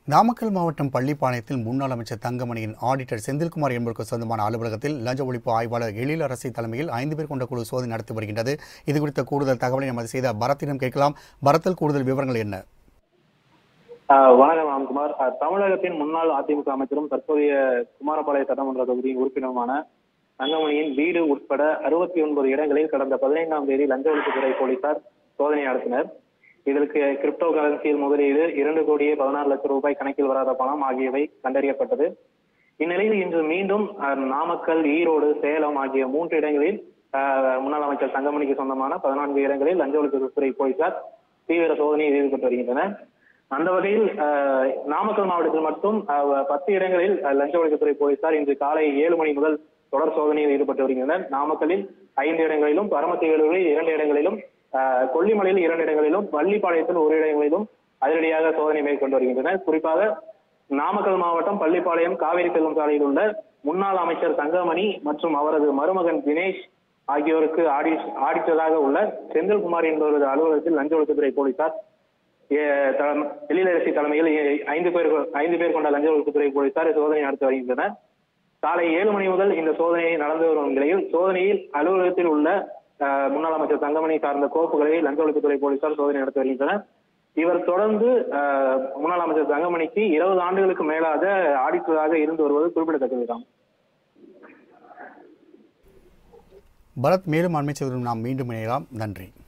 நாமக்கல் மாவட்டம் பள்ளிப்பாளையத்தில் முன்னாள் அமைச்சர் தங்கமணியின் ஆடிட்டர் செந்தில்குமார் என்பவருக்கு சொந்தமான அலுவலகத்தில் லஞ்ச ஒழிப்பு ஆய்வாளர் எழில் அரசை தலைமையில் ஐந்து பேர் கொண்ட குழு சோதனை நடத்தி வருகின்றது இது குறித்த கூடுதல் தகவலை நமது செய்த பரத்திடம் கேட்கலாம் பரத்தில் கூடுதல் விவரங்கள் என்ன ஆஹ் வணக்கம் ராம்குமார் ஆஹ் தமிழகத்தின் முன்னாள் அதிமுக அமைச்சரும் தற்போதைய குமாரபாளைய சட்டமன்ற தொகுதியின் உறுப்பினருமான தங்கமணியின் வீடு உட்பட அறுபத்தி ஒன்பது இடங்களில் கடந்த பதினைந்தாம் தேதி லஞ்ச ஒழிப்புத்துறை போலீசார் சோதனை நடத்தினர் இதற்கு கிரிப்டோ கரன்சியில் முதலீடு இரண்டு கோடியே பதினாறு லட்சம் ரூபாய் கணக்கில் வராத பணம் ஆகியவை கண்டறியப்பட்டது இந்நிலையில் இன்று மீண்டும் ஆஹ் நாமக்கல் ஈரோடு சேலம் ஆகிய மூன்று இடங்களில் ஆஹ் முன்னாள் அமைச்சர் தங்கமணிக்கு சொந்தமான பதினான்கு இடங்களில் லஞ்ச ஒழிப்புத்துறை போலீசார் தீவிர சோதனையில் ஈடுபட்டு வருகின்றனர் அந்த வகையில் ஆஹ், நாமக்கல் மாவட்டத்தில் மட்டும் ஆஹ், பத்து இடங்களில் ஆஹ், லஞ்ச ஒழிப்புத்துறை போலீசார் இன்று காலை ஏழு மணி முதல் தொடர் சோதனையில் ஈடுபட்டு வருகின்றனர் நாமக்கல்லில் ஐந்து இடங்களிலும் பரமத்திவேலூரில் இரண்டு இடங்களிலும் ஆஹ், கொல்லிமலையில் இரண்டு இடங்களிலும் பள்ளிப்பாளையத்தில் ஒரு இடங்களிலும் அதிரடியாக சோதனை மேற்கொண்டு வருகின்றனர் குறிப்பாக நாமக்கல் மாவட்டம் பள்ளிப்பாளையம் காவேரி செல்லும் சாலையில் உள்ள முன்னாள் அமைச்சர் தங்கமணி மற்றும் அவரது மருமகன் தினேஷ் ஆகியோருக்கு ஆடி ஆடிட்டராக உள்ள செந்தில்குமார் என்பவரது அலுவலகத்தில் லஞ்ச ஒழிப்புத்துறை போலீசார் ஏ- தலம்- எழிலரசி தலைமையில் ஏ- ஐந்து பேர் கொ- ஐந்து பேர் கொண்ட லஞ்ச ஒழிப்புத்துறை போலீசார் சோதனை நடத்தி வருகின்றனர் காலை ஏழு மணி முதல் இந்த சோதனை நடந்து வரும் நிலையில் சோதனையில் அலுவலகத்தில் உள்ள அஹ், முன்னாள் அமைச்சர் தங்கமணி சார்ந்த கோப்புகளை லஞ்ச ஒழிப்புத்துறை போலீசார் சோதனை நடத்தி வருகின்றனர் இவர் தொடர்ந்து அஹ், முன்னாள் அமைச்சர் தங்கமணிக்கு இருபது ஆண்டுகளுக்கு மேலாக ஆடிட்டராக இருந்து வருவது குறிப்பிடத்தக்கதுதான் பரத் மேலும் அண்மை செய்திலும் நாம் மீண்டும் இணையலாம் நன்றி